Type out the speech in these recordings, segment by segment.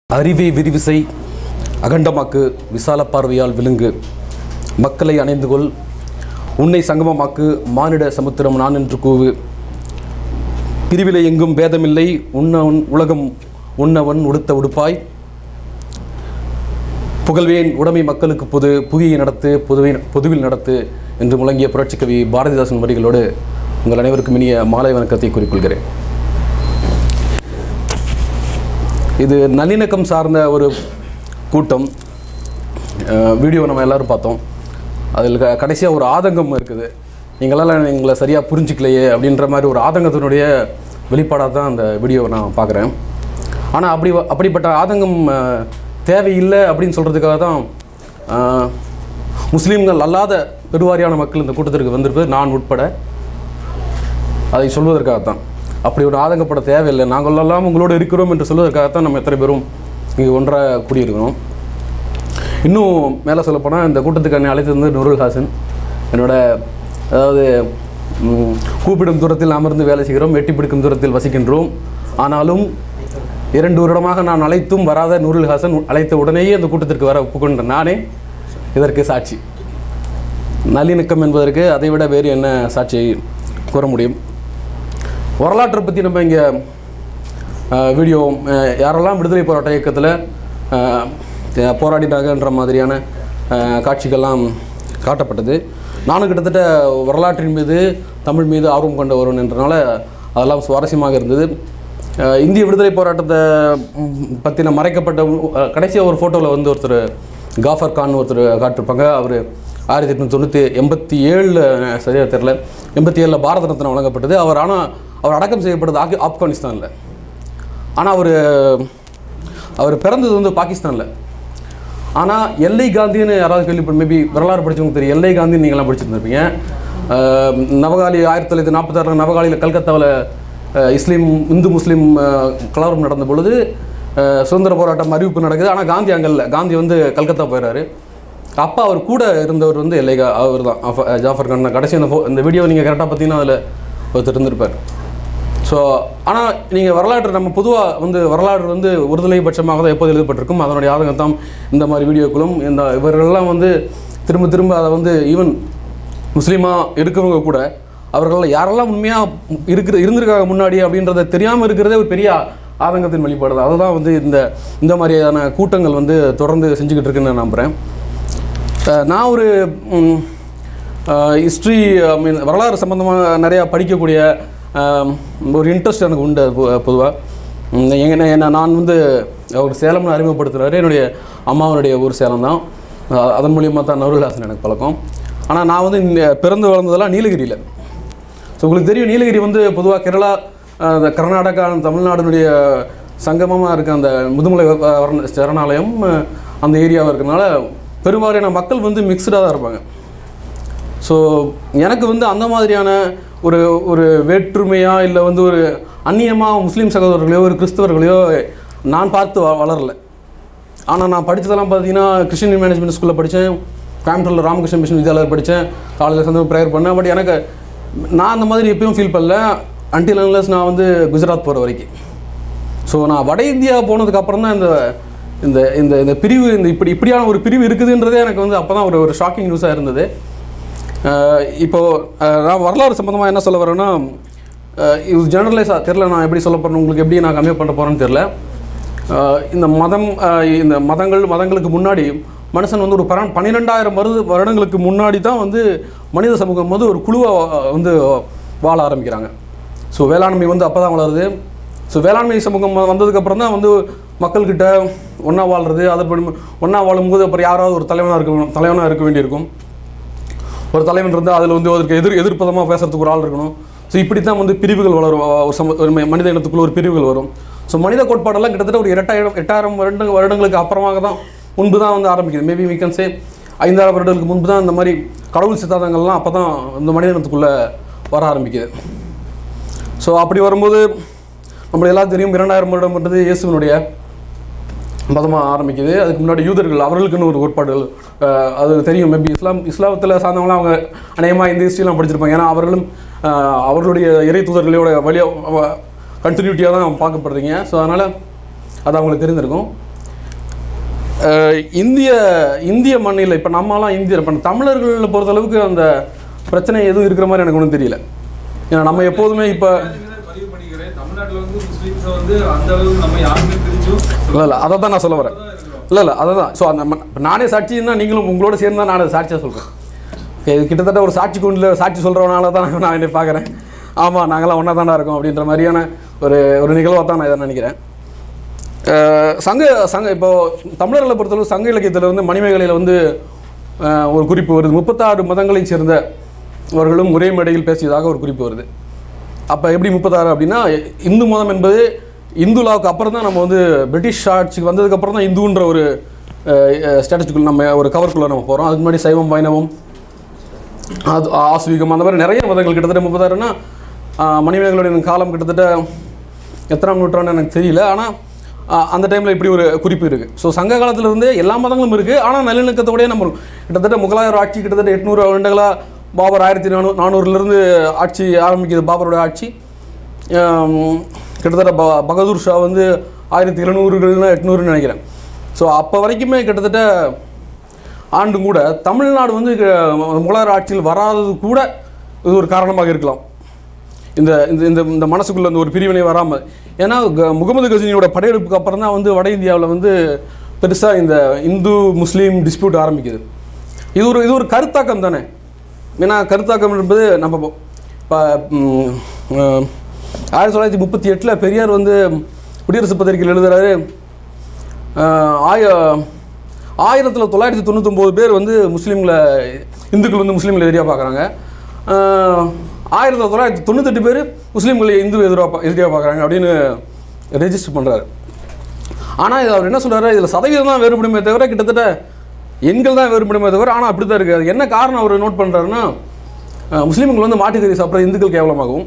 அறிவை விரிவிசை அகண்டமாக்கு விசால பார்வையால் விழுங்கு மக்களை அணைந்து கொள் உன்னை சங்கமமாக்கு மானிட சமுத்திரம் நான் என்று கூவு பிரிவிலை எங்கும் பேதமில்லை உண்ணவன் உலகம் உண்ணவன் உடுத்த உடுப்பாய் புகழ்வேன் உடைமை மக்களுக்கு பொது புவியை நடத்து பொதுவை பொதுவில் நடத்து என்று முழங்கிய புரட்சிக்கவி பாரதிதாசன் வரிகளோடு உங்கள் அனைவருக்கும் இனிய மாலை வணக்கத்தை குறிக்கொள்கிறேன் இது நல்லிணக்கம் சார்ந்த ஒரு கூட்டம் அஹ் வீடியோ நம்ம எல்லாரும் பார்த்தோம் அதில் க கடைசியாக ஒரு ஆதங்கம் இருக்குது நீங்களெல்லாம் எங்களை சரியாக புரிஞ்சிக்கலையே அப்படின்ற மாதிரி ஒரு ஆதங்கத்தினுடைய வெளிப்பாடாக தான் அந்த வீடியோவை நான் பார்க்குறேன் ஆனால் அப்படி வ- அப்படிப்பட்ட ஆதங்கம் அஹ், தேவையில்லை அப்படின்னு சொல்கிறதுக்காக தான் அஹ், முஸ்லீம்கள் அல்லாத பெருவாரியான மக்கள் இந்த கூட்டத்திற்கு வந்திருப்பது நான் உட்பட அதை சொல்வதற்காகத்தான் அப்படி ஒரு ஆதங்கப்பட தேவையில்லை நாங்கள் எல்லாம் உங்களோடு இருக்கிறோம் என்று சொல்வதற்காகத்தான் நம்ம எத்தனை பேரும் இங்கே ஒன்றாக கூடியிருக்கிறோம் இன்னும் மேலே சொல்லப்போனால் இந்த கூட்டத்துக்கு என்னை அழைத்திருந்தது நுருல் ஹாசன் என்னோட அதாவது ம், கூப்பிடும் தூரத்தில் அமர்ந்து வேலை செய்கிறோம் வெட்டி பிடிக்கும் தூரத்தில் வசிக்கின்றோம் ஆனாலும் இரண்டு வருடமாக நான் அழைத்தும் வராத நூருல் ஹாசன் அழைத்த உடனேயே அந்த கூட்டத்திற்கு வர ஒப்புக்கொண்ட நானே இதற்கு சாட்சி நல்லிணக்கம் என்பதற்கு அதைவிட வேறு என்ன சாட்சியை கூற முடியும் வரலாற்றை பற்றி நம்ம இங்கே வீடியோ அஹ், யாரெல்லாம் விடுதலை போராட்ட இயக்கத்தில் அஹ், அஹ், போராடினாங்கன்ற மாதிரியான அஹ், காட்சிகள்லாம் காட்டப்பட்டது நானும் கிட்டத்தட்ட வரலாற்றின் மீது தமிழ் மீது ஆர்வம் கொண்ட ஒருவன் என்றனால அதெல்லாம் சுவாரஸ்யமாக இருந்தது அஹ், இந்திய விடுதலை போராட்டத்தை பற்றின மறைக்கப்பட்ட கடைசியாக ஒரு ஃபோட்டோவில் வந்து ஒருத்தர் காஃபர் கான் ஒருத்தர் காட்டிருப்பாங்க அவர் ஆயிரத்தி எட்நூற்றி தொண்ணூற்றி எண்பத்தி ஏழில் சரியாக தெரில எண்பத்தி ஏழில் பாரத ரத்னா வழங்கப்பட்டது அவர் ஆனால் அவர் அடக்கம் செய்யப்பட்டது ஆக்கி ஆப்கானிஸ்தானில் ஆனால் அவர் அவர் பிறந்தது வந்து பாகிஸ்தானில் ஆனால் எல்லை காந்தின்னு யாராவது கேள்விப்பட்ட மேபி வரலாறு படிச்சவங்க தெரியும் எல்லை காந்தின்னு நீங்களாம் படிச்சிருந்துருப்பீங்க அஹ், நவகாலி ஆயிரத்தி தொள்ளாயிரத்தி நாற்பத்தாறில் நவகாலியில் கல்கத்தாவில் அஹ், இஸ்லீம் இந்து முஸ்லீம் அஹ், கலவரம் நடந்த பொழுது அஹ், சுதந்திர போராட்டம் அறிவிப்பு நடக்குது ஆனால் காந்தி அங்கே இல்லை காந்தி வந்து கல்கத்தா போயிடுறாரு அப்பா அவர் கூட இருந்தவர் வந்து எல்லை கா அவர் தான் ஜாஃபர் கான் கடைசி அந்த pho- இந்த வீடியோ நீங்கள் கரெக்டாக பார்த்தீங்கன்னா அதில் ஒருத்தர் இருந்திருப்பார் ஸோ ஆனால் நீங்கள் வரலாற்று நம்ம பொதுவாக வந்து வரலாறு வந்து ஒருதலை பட்சமாக தான் எப்போது எழுதப்பட்டிருக்கும் அதனுடைய ஆதங்கத்தான் இந்த மாதிரி வீடியோக்களும் இந்த இவர்கள்லாம் வந்து திரும்ப திரும்ப அதை வந்து ஈவன் முஸ்லீமாக இருக்கிறவங்க கூட அவர்கள் யாரெல்லாம் உண்மையாக இருக்கிற இருந்திருக்காங்க முன்னாடி அப்படின்றத தெரியாமல் இருக்கிறதே ஒரு பெரிய ஆதங்கத்தின் வெளிப்பாடு தான் அதுதான் வந்து இந்த இந்த மாதிரியான கூட்டங்கள் வந்து தொடர்ந்து செஞ்சுக்கிட்டு இருக்குன்னு நான் நம்புகிறேன் அஹ் நான் ஒரு ஹிஸ்ட்ரி மீன் வரலாறு சம்மந்தமாக நிறையா படிக்கக்கூடிய அஹ், ஒரு இன்ட்ரெஸ்ட் எனக்கு உண்டு பொதுவாக எங்க என்ன நான் வந்து அவர் சேலம்னு அறிமுகப்படுத்துகிறாரு என்னுடைய அம்மாவனுடைய ஊர் சேலம் தான் அஹ் அதன் மூலியமாக தான் நருள்ஹாசன் எனக்கு பழக்கம் ஆனால் நான் வந்து இங்க பிறந்து வளர்ந்ததெல்லாம் நீலகிரியில் ஸோ உங்களுக்கு தெரியும் நீலகிரி வந்து பொதுவாக கேரளா அஹ், இந்த கர்நாடகா தமிழ்நாடுனுடைய சங்கமமாக இருக்க அந்த முதுமலை வ- வர்ண- சரணாலயம் அஹ், அந்த ஏரியாவாக இருக்கறனால பெரும்பாலான மக்கள் வந்து மிக்சடாக தான் இருப்பாங்க ஸோ எனக்கு வந்து அந்த மாதிரியான ஒரு ஒரு வேற்றுமையா இல்லை வந்து ஒரு அந்நியமாக முஸ்லீம் சகோதரர்களையோ ஒரு கிறிஸ்தவர்களையோ நான் பார்த்து வ வளரல ஆனால் நான் படித்ததெல்லாம் பார்த்தீங்கன்னா கிறிஸ்டின் மேனேஜ்மெண்ட் ஸ்கூலில் படித்தேன் கோயம்புத்தூரில் ராமகிருஷ்ண மிஷன் வித்யாலயில் படித்தேன் காலையில் சேர்ந்து ப்ரேயர் பண்ணேன் பட் எனக்கு நான் அந்த மாதிரி எப்பயும் ஃபீல் பண்ணல அன்டில் அன்லஸ் நான் வந்து குஜராத் போகிற வரைக்கும் ஸோ நான் வட இந்தியா போனதுக்கு அப்புறம் தான் இந்த இந்த இந்த இந்த பிரிவு இந்த இப்படி இப்படியான ஒரு பிரிவு இருக்குதுன்றதே எனக்கு வந்து அப்போ தான் ஒரு ஒரு ஷாக்கிங் நியூஸாக இருந்தது அஹ் இப்போ அஹ் நான் வரலாறு சம்மந்தமாக என்ன சொல்ல வரேன்னா அஹ் இது ஜெனரலைஸாக தெரில நான் எப்படி சொல்ல போகிறேன் உங்களுக்கு எப்படி நான் கம்மி பண்ண போகிறேன்னு தெரில அஹ் இந்த மதம் அஹ் இந்த மதங்கள் மதங்களுக்கு முன்னாடி மனுஷன் வந்து ஒரு பர பன்னிரெண்டாயிரம் வருது வருடங்களுக்கு முன்னாடி தான் வந்து மனித சமூகம் வந்து ஒரு குழுவை வந்து வாழ ஆரம்பிக்கிறாங்க ஸோ வேளாண்மை வந்து அப்போ தான் வளருது ஸோ வேளாண்மை சமூகம் வந்ததுக்கப்புறம் தான் வந்து மக்கள்கிட்ட ஒன்றா வாழ்றது அதை ஒன்றா வாழும்போது அப்புறம் யாராவது ஒரு தலைவனாக இருக்க தலைவனாக இருக்க வேண்டியிருக்கும் ஒரு தலைவன் இருந்தால் அதில் வந்து அதற்கு எதிர் எதிர்ப்பதமாக பேசுறதுக்கு ஒரு ஆள் இருக்கணும் ஸோ இப்படி தான் வந்து பிரிவுகள் வளரும் அஹ் ஒரு சம ஒரு ம- மனித இனத்துக்குள்ள ஒரு பிரிவுகள் வரும் ஸோ மனித கோட்பாடெல்லாம் கிட்டத்தட்ட ஒரு எட்டாயிரம் எட்டாயிரம் வருட வருடங்களுக்கு அப்புறமாக தான் முன்பு தான் வந்து ஆரம்பிக்குது மேபி we can say ஐந்தாயிரம் வருடங்களுக்கு முன்பு தான் இந்த மாதிரி கடவுள் சித்தாந்தங்கள்லாம் அப்போ தான் இந்த மனித இனத்துக்குள்ளே வர ஆரம்பிக்குது ஸோ அப்படி வரும்போது நம்மளுக்கு எல்லாம் தெரியும் இரண்டாயிரம் வருடம்ன்றது இயேசுவினுடைய மதமாக ஆரம்பிக்குது அதுக்கு முன்னாடி யூதர்கள் அவர்களுக்குன்னு ஒரு கோட்பாடுகள் அஹ், அது தெரியும் மேபி இஸ்லாம் இஸ்லாமத்தில் சார்ந்தவங்களாம் அவங்க அநேகமாக இந்த ஹிஸ்ட்ரிலாம் படிச்சிருப்பாங்க ஏன்னா அவர்களும் அஹ், அவர்களுடைய இறை தூதர்களோட வழியாக கண்டினியூட்டியாக தான் பார்க்கப்படுறீங்க ஸோ அதனால் அது அவங்களுக்கு தெரிஞ்சிருக்கும் அஹ், இந்திய இந்திய மண்ணில் இப்போ நம்மலாம் இந்திய இப்போ தமிழர்களை பொறுத்தளவுக்கு அந்த பிரச்சனை எதுவும் இருக்கிற மாதிரி எனக்கு ஒன்றும் தெரியல ஏன்னா நம்ம எப்போதுமே இப்போ நான் பதிவு பண்ணிக்கிறேன் தமிழ்நாட்டுல வந்து முஸ்லீம்ஸை வந்து அந்த அளவுக்கு நம்ம யாருமே பிரிச்சும் இல்லை இல்லை அதை தான் நான் சொல்ல வரேன் இல்லை இல்லை அதை தான் ஸோ அந்த ம- இப்ப நானே சாட்சின்னா நீங்களும் உங்களோட சேர்ந்து தான் நான் அதை சாட்சியாக சொல்கிறேன் ஓகே இது கிட்டத்தட்ட ஒரு சாட்சி கூண்டில் சாட்சி சொல்கிறவனால தான் நான் என்னை பார்க்குறேன் ஆமாம் நாங்களாம் ஒன்றா தானே இருக்கோம் அப்படின்ற மாதிரியான ஒரு ஒரு நிகழ்வாக தான் நான் இதை நினைக்கிறேன் அஹ் சங்க சங்க இப்போ தமிழர்களை பொறுத்தளவு சங்க இலக்கியத்தில் வந்து மணிமேகலையில் வந்து அஹ், ஒரு குறிப்பு வருது முப்பத்தாறு மதங்களைச் சேர்ந்த அவர்களும் ஒரே மேடையில் பேசியதாக ஒரு குறிப்பு வருது அப்போ எப்படி முப்பத்தாறு அப்படின்னா இந்து மதம் என்பது இந்துலாவுக்கு அப்புறம் தான் நம்ம வந்து பிரிட்டிஷ் ஆட்சிக்கு வந்ததுக்கப்புறம் தான் இந்துன்ற ஒரு ஸ்டேட்டஸ்க்குள்ள நம்ம ஒரு கவருக்குள்ளே நம்ம போகிறோம் அதுக்கு முன்னாடி சைவம் வைணவம் அது ஆஸ்வீகம் அந்த மாதிரி நிறைய மதங்கள் கிட்டத்தட்ட முப்பதாயிரம்னா மணிமேகலுடைய காலம் கிட்டத்தட்ட எத்தனாம் நூற்றாண்டு எனக்கு தெரியல ஆனால் அந்த டைமில் இப்படி ஒரு குறிப்பு இருக்குது ஸோ சங்க காலத்துல இருந்தே எல்லா மதங்களும் இருக்குது ஆனால் நல்லிணக்கத்தோடய நம்ம கிட்டத்தட்ட முகலாயர் ஆட்சி கிட்டத்தட்ட எட்நூறு ஆண்டுகளாக பாபர் ஆயிரத்தி நானூ நானூறுலேருந்து ஆட்சி ஆரம்பிக்குது பாபரோட ஆட்சி ஆம், கிட்டத்தட்ட ப பகதூர் ஷா வந்து ஆயிரத்தி எழுநூறுகள்னா எட்நூறுன்னு நினைக்கிறேன் ஸோ அப்போ வரைக்குமே கிட்டத்தட்ட ஆண்டும் கூட தமிழ்நாடு வந்து க- முகலாயர் ஆட்சியில் வராதது கூட இது ஒரு காரணமாக இருக்கலாம் இந்த இந்த இந்த இந்த மனசுக்குள்ள இந்த ஒரு பிரிவினை வராமல் ஏன்னா க- முகமது கஜினியோட படையெடுப்புக்கு அப்புறம் தான் வந்து வட இந்தியாவில் வந்து பெருசாக இந்த இந்து முஸ்லீம் டிஸ்பியூட் ஆரம்பிக்குது இது ஒரு இது ஒரு கருத்தாக்கம் தானே ஏன்னா கருத்தாக்கம் என்பது நம்ம இப்போ ஆயிரத்தி தொள்ளாயிரத்தி முப்பத்தி எட்டில் பெரியார் வந்து குடியரசு பத்திரிகையில் எழுதுறாரு ஆஹ் ஆய ஆயிரத்தில் தொள்ளாயிரத்தி தொண்ணூத்தொம்பது பேர் வந்து முஸ்லீம்களை இந்துக்கள் வந்து முஸ்லீம்களை எதிரியாக பார்க்குறாங்க ஆயிரத்தி தொள்ளாயிரத்தி தொண்ணூத்தெட்டு பேர் முஸ்லீம்களை இந்து எதிராக எதிரியாக பார்க்குறாங்க அப்படின்னு ரெஜிஸ்டர் பண்ணுறாரு ஆனால் இது அவர் என்ன சொல்றாரு இதில் சதவீதம் தான் வேறுபடுமே தவிர கிட்டத்தட்ட எண்கள் தான் வேறுபடுமே தவிர ஆனால் அப்படி தான் இருக்குது அது என்ன காரணம் அவர் நோட் பண்ணுறாருன்னா முஸ்லீம்கள் வந்து மாட்டுக்கறி சாப்பிட்ற இந்துக்கள் கேவலமாகவும்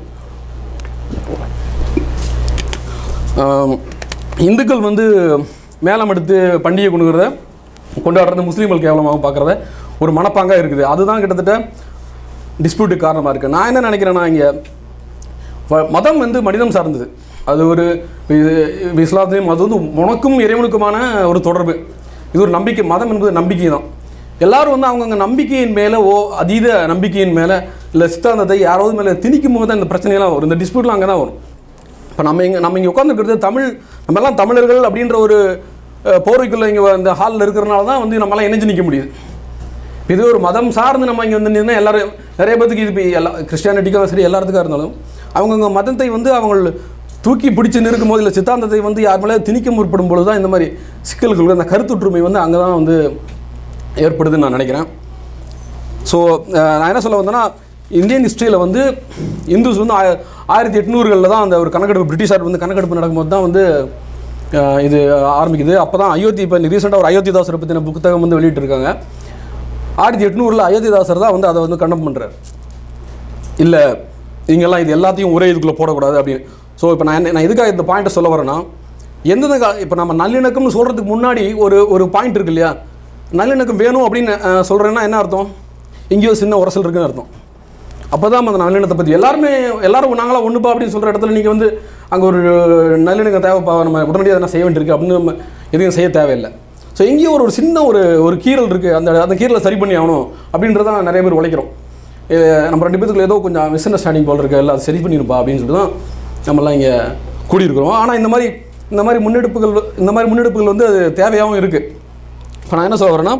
ஆம், இந்துக்கள் வந்து மேலம் எடுத்து பண்டிகை கொண்டுக்கிறத கொண்டாடுறது முஸ்லீம்கள் கேவலமாக பார்க்குறத ஒரு மனப்பாங்காக இருக்குது அதுதான் கிட்டத்தட்ட டிஸ்பியூட்டுக்கு காரணமாக இருக்குது நான் என்ன நினைக்கிறேன்னா இங்கே வ- மதம் வந்து மனிதம் சார்ந்தது அது ஒரு இப்ப இது இப்ப இஸ்லாத்துலேயும் அது வந்து உனக்கும் இறைவனுக்குமான ஒரு தொடர்பு இது ஒரு நம்பிக்கை மதம் என்பது நம்பிக்கை தான் எல்லாரும் வந்து அவங்கவுங்க நம்பிக்கையின் மேலே ஓ அதீத நம்பிக்கையின் மேலே இல்லை சித்தாந்தத்தை யாராவது மேலே திணிக்கும் போது தான் இந்த பிரச்சனையெல்லாம் வரும் இந்த டிஸ்பியூட்லாம் அங்கே தான் வரும் இப்போ நம்ம இங்கே நம்ம இங்கே உட்காந்துருக்கிறது தமிழ் நம்ம எல்லாம் தமிழர்கள் அப்படின்ற ஒரு அஹ், போர்வைக்குள்ள இங்கே இந்த ஹாலில் இருக்கிறனால தான் வந்து நம்மளாம் இணைஞ்சு நிற்க முடியுது இப்ப இது ஒரு மதம் சார்ந்து நம்ம இங்கே வந்து நின்னா எல்லாரும் நிறைய பேத்துக்கு இது இப்போ எல்லா கிறிஸ்டியானிட்டிக்கும் சரி எல்லாத்துக்கும் இருந்தாலும் அவங்கவுங்க மதத்தை வந்து அவங்க தூக்கி பிடிச்சி நிற்கும் போது இல்லை சித்தாந்தத்தை வந்து யார் மேலே திணிக்க முற்படும் பொழுது தான் இந்த மாதிரி சிக்கல்கள் அந்த கருத்தொற்றுமை வந்து அங்கே தான் வந்து ஏற்படுதுன்னு நான் நினைக்கிறேன் ஸோ நான் என்ன சொல்ல வந்தேன்னா இந்தியன் ஹிஸ்ட்ரியில் வந்து இந்துஸ் வந்து ஆய ஆயிரத்தி எட்நூறுகளில் தான் அந்த ஒரு கணக்கெடுப்பு பிரிட்டிஷார் வந்து கணக்கெடுப்பு நடக்கும்போது தான் வந்து அஹ், இது ஆரம்பிக்குது அப்போ தான் அயோத்தி இப்போ ரீசெண்டாக ஒரு அயோத்திதாசரை பற்றின புத்தகம் வந்து வெளியிட்டிருக்காங்க ஆயிரத்தி எட்நூறில் அயோத்திதாசர் தான் வந்து அதை வந்து கண்டம் பண்ணுறாரு இல்லை நீங்கள்லாம் இது எல்லாத்தையும் ஒரே இதுக்குள்ளே போடக்கூடாது அப்படின்னு ஸோ இப்போ நான் என்ன- நான் எதுக்காக இந்த பாயிண்ட்டை சொல்ல வரேன்னா எந்தெந்த கா இப்போ நம்ம நல்லிணக்கம்னு சொல்கிறதுக்கு முன்னாடி ஒரு ஒரு பாயிண்ட் இருக்கு இல்லையா நல்லிணக்கம் வேணும் அப்படின்னு அஹ், சொல்கிறேன்னா என்ன அர்த்தம் எங்கேயோ சின்ன உரசல் இருக்குன்னு அர்த்தம் அப்போ தான் அந்த நல்லிணத்தை பற்றி எல்லாருமே எல்லாரும் நாங்களாம் ஒன்றுப்பா அப்படின்னு சொல்கிற இடத்துல நீங்கள் வந்து அங்கே ஒரு நல்லிணக்கம் தேவைப்பா நம்ம உடனடியாக எதனா செய்ய வேண்டியிருக்கு அப்படின்னு நம்ம எதையும் செய்ய தேவையில்லை ஸோ எங்கேயோ ஒரு ஒரு சின்ன ஒரு ஒரு கீறல் இருக்குது அந்த அந்த கீரலை சரி பண்ணி ஆகணும் அப்படின்றதான் நிறைய பேர் உழைக்கிறோம் அஹ் நம்ம ரெண்டு பேத்துக்குள்ள ஏதோ கொஞ்சம் மிஸ் அண்டர்ஸ்டாண்டிங் போல் இருக்கு எல்லாம் அதை சரி பண்ணிருப்பா அப்படின்னு சொல்லிட்டு தான் நம்மலாம் இங்கே கூடியிருக்கிறோம் ஆனால் இந்த மாதிரி இந்த மாதிரி முன்னெடுப்புகள் இந்த மாதிரி முன்னெடுப்புகள் வந்து அது தேவையாகவும் இருக்குது இப்போ நான் என்ன சொல்ல வரேன்னா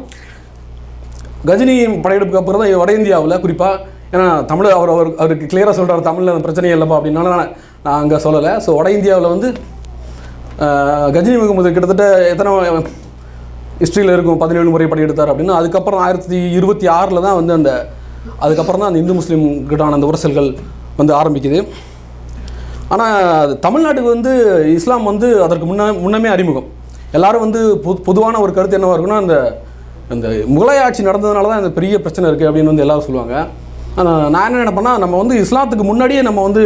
கஜினி படையெடுப்புக்கு அப்புறம் தான் வட இந்தியாவில் குறிப்பாக ஏன்னா தமிழ் அவர் அவர் அவருக்கு கிளியராக சொல்கிறார் தமிழில் அந்த பிரச்சனையே இல்லைப்பா அப்படின்னால நான் நான் அங்கே சொல்லலை ஸோ வட இந்தியாவில் வந்து ஆஹ், கஜினி முகமது கிட்டத்தட்ட எத்தனை ஹிஸ்ட்ரியில் இருக்கும் பதினேழு முறை படையெடுத்தார் அப்படின்னு அதுக்கப்புறம் ஆயிரத்தி இருபத்தி ஆறில் தான் வந்து அந்த அதுக்கப்புறம் தான் அந்த இந்து முஸ்லீம் கிட்டான அந்த உரசல்கள் வந்து ஆரம்பிக்குது ஆனால் தமிழ்நாட்டுக்கு வந்து இஸ்லாம் வந்து அதற்கு முன்ன முன்னமே அறிமுகம் எல்லாரும் வந்து பொது பொதுவான ஒரு கருத்து என்னவா இருக்குன்னா அந்த இந்த முகலாய ஆட்சி நடந்ததுனால தான் இந்த பெரிய பிரச்சனை இருக்குது அப்படின்னு வந்து எல்லாரும் சொல்லுவாங்க ஆனால் நான் என்ன நினைப்பேன்னா நம்ம வந்து இஸ்லாத்துக்கு முன்னாடியே நம்ம வந்து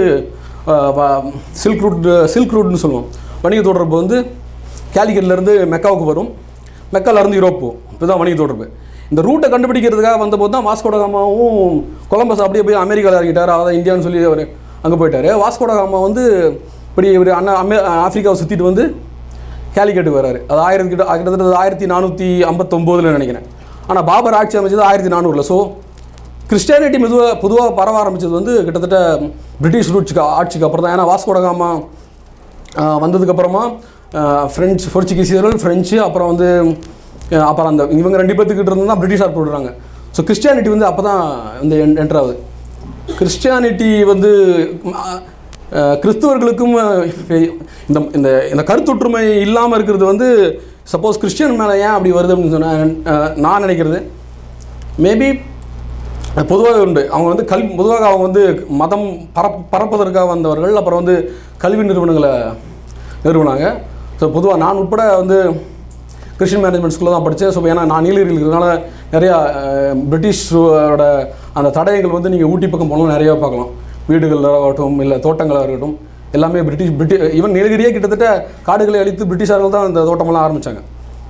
சில்க் ரூட் சில்க் ரூட்னு சொல்லுவோம் வணிக தொடர்பு வந்து கேலிக்கட்லேருந்து மெக்காவுக்கு வரும் மெக்காலேருந்து யூரோப் போகும் இதுதான் வணிக தொடர்பு இந்த ரூட்டை கண்டுபிடிக்கிறதுக்காக வந்தபோது தான் வாஸ்கோடகாமாவும் கொலம்பஸ் அப்படியே போய் அமெரிக்காவில் இறங்கிட்டார் அதான் இந்தியான்னு சொல்லி அவர் அங்கே போயிட்டார் வாஸ்கோடகாமா வந்து இப்படி இவர் அண்ணா அமெ ஆஃப்ரிக்காவை சுற்றிட்டு வந்து கேலிக்கட்டுக்கு வராரு அது ஆயிரத்தி கிட்ட கிட்டத்தட்ட ஆயிரத்தி நானூற்றி ஐம்பத்தொம்போதில் நினைக்கிறேன் ஆனால் பாபர் ஆட்சி அமைச்சது ஆயிரத்தி நானூறில் ஸோ கிறிஸ்டியானிட்டி மெதுவாக பொதுவாக பரவ ஆரம்பிச்சது வந்து கிட்டத்தட்ட பிரிட்டிஷ் ரூட்ஸ்க்கு ஆட்சிக்கு அப்புறம் தான் ஏன்னா வாஸ்கோடகாமா ஆஹ் வந்ததுக்கப்புறமா ஃப்ரெஞ்சு போர்ச்சுகீசியர்கள் ஃப்ரெஞ்சு அப்புறம் வந்து ஆஹ் அப்புறம் அந்த இவங்க ரெண்டு பேர்த்துக்கிட்ட இருந்து தான் பிரிட்டிஷார் போடுறாங்க ஸோ கிறிஸ்டியானிட்டி வந்து அப்போ தான் வந்து என்டர் ஆகுது கிறிஸ்டியானிட்டி வந்து ஆஹ் ஆஹ் கிறிஸ்தவர்களுக்கும் ஆஹ் இந்த இந்த இந்த கருத்தொற்றுமை இல்லாமல் இருக்கிறது வந்து சப்போஸ் கிறிஸ்டியன் மேலே ஏன் அப்படி வருது அப்படின்னு சொன்னால் நான் நினைக்கிறது மேபி பொதுவாக உண்டு அவங்க வந்து கல்வி பொதுவாக அவங்க வந்து மதம் பரப் பரப்பதற்காக வந்தவர்கள் அப்புறம் வந்து கல்வி நிறுவனங்களை நிறுவனாங்க ஸோ பொதுவாக நான் உட்பட வந்து கிறிஸ்டியன் மேனேஜ்மெண்ட் ஸ்கூலில் தான் படித்தேன் ஸோ ஏன்னா நான் நீலகிரியில் இருக்கிறதுனால நிறையா அஹ், பிரிட்டிஷோட அந்த தடயங்கள் வந்து நீங்கள் ஊட்டி பக்கம் போனாலும் நிறையா பார்க்கலாம் வீடுகளில் ஆகட்டும் இல்லை தோட்டங்களாக இருக்கட்டும் எல்லாமே பிரிட்டிஷ் பிரிட்டி ஈவன் நீலகிரியே கிட்டத்தட்ட காடுகளை அழித்து பிரிட்டிஷார்கள் தான் இந்த தோட்டமெல்லாம் ஆரம்பித்தாங்க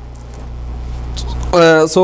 ஸோ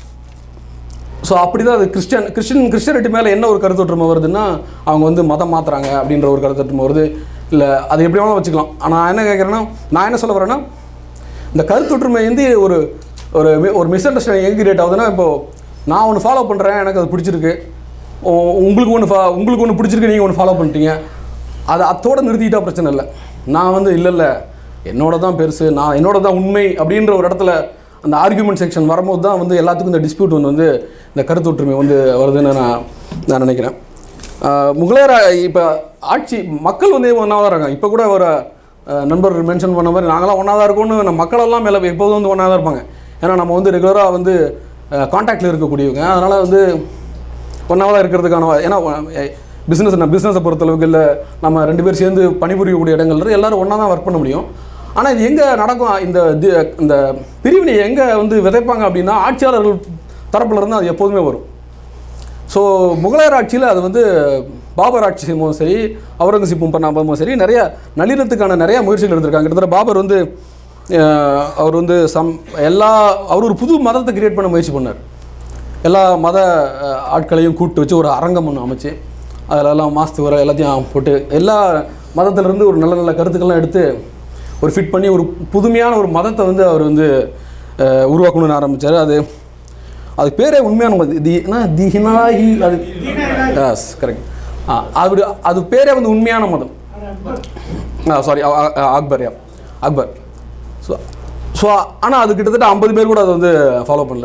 ஸோ அப்படி தான் அது கிறிஸ்டியன் கிறிஸ்டின் கிறிஸ்டியனிட்டி மேலே என்ன ஒரு கருத்தொற்றுமை வருதுன்னா அவங்க வந்து மதம் மாற்றுறாங்க அப்படின்ற ஒரு கருத்தொற்றுமை வருது இல்லை அது எப்படி வேணாலும் வச்சுக்கலாம் ஆனால் நான் என்ன கேட்குறேன்னா நான் என்ன சொல்ல வரேன்னா இந்த கருத்தொற்றுமை வந்து ஒரு ஒரு mi- ஒரு மிஸ் அண்டர்ஸ்டாண்டிங் எங்கே கிரியேட் ஆகுதுன்னா இப்போது நான் ஒன்று ஃபாலோ பண்ணுறேன் எனக்கு அது பிடிச்சிருக்கு உ- உங்களுக்கு ஒன்று ஃபா உங்களுக்கு ஒன்று பிடிச்சிருக்கு நீங்கள் ஒன்று ஃபாலோ பண்ணிட்டீங்க அதை அத்தோட நிறுத்திக்கிட்டா பிரச்சனை இல்லை நான் வந்து இல்லை இல்லை என்னோட தான் பெருசு நான் என்னோட தான் உண்மை அப்படின்ற ஒரு இடத்துல அந்த ஆர்கியூமெண்ட் செக்ஷன் வரும்போது தான் வந்து எல்லாத்துக்கும் இந்த டிஸ்பியூட் வந்து வந்து இந்த கருத்தொற்றுமை வந்து வருதுன்னு நான் நான் நினைக்கிறேன் ஆஹ் முகலாயர் இப்போ ஆட்சி மக்கள் வந்து ஒன்றா தான் இருக்காங்க இப்போ கூட ஒரு ஆஹ் நண்பர் மென்ஷன் பண்ண மாதிரி நாங்களாம் ஒன்றா தான் இருக்கோம்னு நம்ம மக்களெல்லாம் மேலே எப்போதும் வந்து ஒன்றா தான் இருப்பாங்க ஏன்னா நம்ம வந்து ரெகுலராக வந்து காண்டாக்டில் இருக்கக்கூடியவங்க அதனால் வந்து ஒன்றாவது இருக்கிறதுக்கான வா- ஏன்னா பிஸ்னஸ் பிஸ்னஸை பொறுத்தளவுக்கு இல்லை நம்ம ரெண்டு பேர் சேர்ந்து பணிபுரியக்கூடிய இடங்கள்ல எல்லாரும் ஒன்றா தான் ஒர்க் பண்ண முடியும் ஆனால் இது எங்கே நடக்கும் இந்த தி- இந்த பிரிவினை எங்கே வந்து விதைப்பாங்க அப்படின்னா ஆட்சியாளர்கள் தரப்புல இருந்து அது எப்போதுமே வரும் ஸோ முகலாயர் ஆட்சியில் அது வந்து பாபர் ஆட்சி செய்யும்போதும் சரி அவுரங்கசீப்பும் பண்ண போகும்போதும் சரி நிறைய நளினத்துக்கான நிறைய முயற்சிகள் எடுத்திருக்காங்க கிட்டத்தட்ட பாபர் வந்து அஹ், அவர் வந்து சம் எல்லா அவர் ஒரு புது மதத்தை கிரியேட் பண்ண முயற்சி பண்ணார் எல்லா மத அஹ், ஆட்களையும் கூப்பிட்டு வச்சு ஒரு அரங்கம் ஒன்று அமைச்சு அதில் எல்லாம் மாஸ்து வர எல்லாத்தையும் போட்டு எல்லா மதத்திலிருந்து ஒரு நல்ல நல்ல கருத்துக்கள்லாம் எடுத்து ஒரு ஃபிட் பண்ணி ஒரு புதுமையான ஒரு மதத்தை வந்து அவர் வந்து அஹ், உருவாக்கணும்னு ஆரம்பித்தார் அது அதுக்கு பேரே உண்மையான மதம். தி என்ன திஹினாஹி அது எஸ் கரெக்ட் ஆ அப்படி அது பேரே வந்து உண்மையான மதம் ஆ சாரி அக்பர் யா அக்பர் ஸோ ஸோ ஆனால் அது கிட்டத்தட்ட ஐம்பது பேர் கூட அதை வந்து ஃபாலோ பண்ணல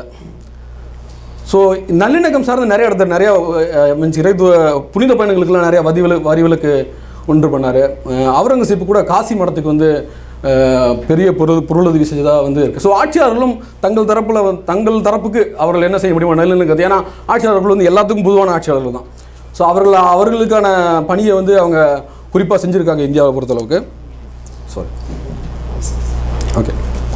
ஸோ நல்லிணக்கம் சார்ந்து நிறைய இடத்துல நிறைய மீன்ஸ் இறைத்துவ புனித பயணங்களுக்கெல்லாம் நிறைய வதிவில வரிவிலக்கு ஒன்று பண்ணார் அவுரங்கசீப்பு கூட காசி மடத்துக்கு வந்து அஹ், பெரிய பொருள் பொருளுதவி செஞ்சதாக வந்து இருக்குது ஸோ ஆட்சியாளர்களும் தங்கள் தரப்பில் வந்து தங்கள் தரப்புக்கு அவர்கள் என்ன செய்ய முடியுமோ நல்லிணக்கத்தை ஏன்னா ஆட்சியாளர்கள் வந்து எல்லாத்துக்கும் பொதுவான ஆட்சியாளர்கள் தான் ஸோ அவர்கள் அவர்களுக்கான பணியை வந்து அவங்க குறிப்பாக செஞ்சுருக்காங்க இந்தியாவை பொறுத்தளவுக்கு சாரி ஓகே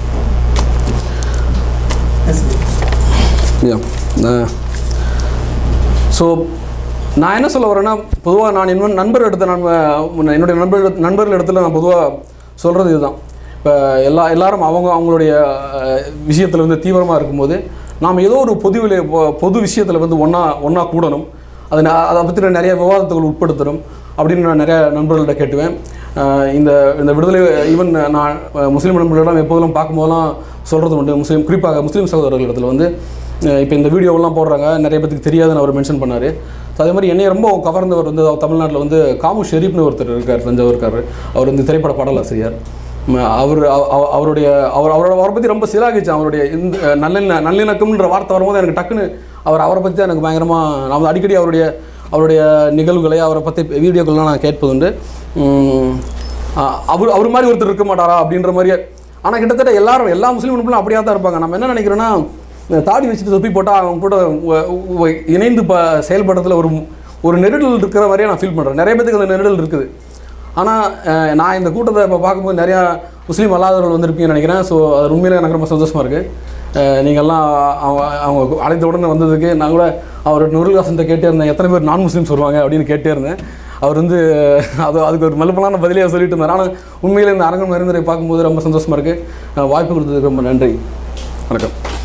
ஸோ நான் என்ன சொல்ல வரேன்னா பொதுவாக நான் இன்னும் நண்பர் இடத்த நான் அஹ், என்னுடைய நண்பர் நண்பர்கள் இடத்துல நான் பொதுவாக சொல்கிறது இதுதான் இப்போ எல்லா எல்லாரும் அவங்க அவங்களுடைய விஷயத்தில் வந்து தீவிரமாக இருக்கும்போது நாம் ஏதோ ஒரு பொது விலை- பொ- பொது விஷயத்தில் வந்து ஒன்றா ஒன்றா கூடணும் அதை நான் அதை பற்றி நான் நிறைய விவாதத்துகள் உட்படுத்தணும் அப்படின்னு நான் நிறைய நண்பர்கள்ட்ட கேட்டுவேன் அஹ் இந்த இந்த விடுதலை ஈவன் நான் அஹ், முஸ்லீம் நண்பர்களிடம் எப்போதெல்லாம் பார்க்கும்போதெல்லாம் சொல்கிறது உண்டு முஸ்லீம் குறிப்பாக முஸ்லீம் சகோதரர்களிடத்தில் வந்து இப்போ இந்த வீடியோவெல்லாம் போடுறாங்க நிறைய பேத்துக்கு தெரியாதுன்னு அவர் மென்ஷன் பண்ணார் ஸோ அதே மாதிரி என்னை ரொம்ப கவர்ந்தவர் வந்து தமிழ்நாட்டில் வந்து காமு ஷெரீப்னு ஒருத்தர் இருக்கார் தஞ்சாவூர் இருக்கார் அவர் வந்து திரைப்பட பாடலாசிரியர் ம, அவர் அவ- அவ- அவருடைய அவர் அவரோட அவரை பற்றி ரொம்ப சிலாகிச்சேன் அவருடைய இந்த அஹ், நல்லிண நல்லிணக்கம்ன்ற வார்த்தை வரும்போது எனக்கு டக்குன்னு அவர் அவரை பற்றி எனக்கு பயங்கரமாக நான் வந்து அடிக்கடி அவருடைய அவருடைய நிகழ்வுகளை அவரை பற்றி வீடியோக்கள்லாம் நான் கேட்பதுண்டு உம், அஹ், அவர் அவர் மாதிரி ஒருத்தர் இருக்க மாட்டாரா அப்படின்ற மாதிரியே ஆனால் கிட்டத்தட்ட எல்லாரும் எல்லா முஸ்லீம் நண்பர்களும் அப்படியே தான் இருப்பாங்க நம்ம என்ன நினைக்கிறோன்னா இந்த தாடி வச்சுட்டு தொப்பி போட்டால் அவங்க கூட உ- உ- இணைந்து ப செயல்படுறதுல ஒரு ஒரு நெருடல் இருக்கிற மாதிரியே நான் ஃபீல் பண்ணுறேன் நிறைய பேத்துக்கு அந்த நெருடல் இருக்குது ஆனால் அஹ், நான் இந்த கூட்டத்தை இப்போ பார்க்கும்போது நிறையா முஸ்லீம் அல்லாதவர்கள் வந்திருப்பீங்கன்னு நினைக்கிறேன் ஸோ அது உண்மையிலே எனக்கு ரொம்ப சந்தோஷமாக இருக்குது நீங்கள்லாம் அவங்க அவங்க அழைத்த உடனே வந்ததுக்கு நான் கூட அவர் நுருல்ஹாசன்ட்ட கேட்டே இருந்தேன் எத்தனை பேர் நான் முஸ்லீம்ஸ் வருவாங்க அப்படின்னு கேட்டே இருந்தேன் அவர் வந்து அது அதுக்கு ஒரு மலுப்பலான பதிலையாக சொல்லிட்டு இருந்தார் ஆனால் உண்மையிலே இந்த அரங்கம் நிறைந்தரை பார்க்கும்போது ரொம்ப சந்தோஷமாக இருக்குது வாய்ப்பு கொடுத்ததுக்கு ரொம்ப நன்றி வணக்கம்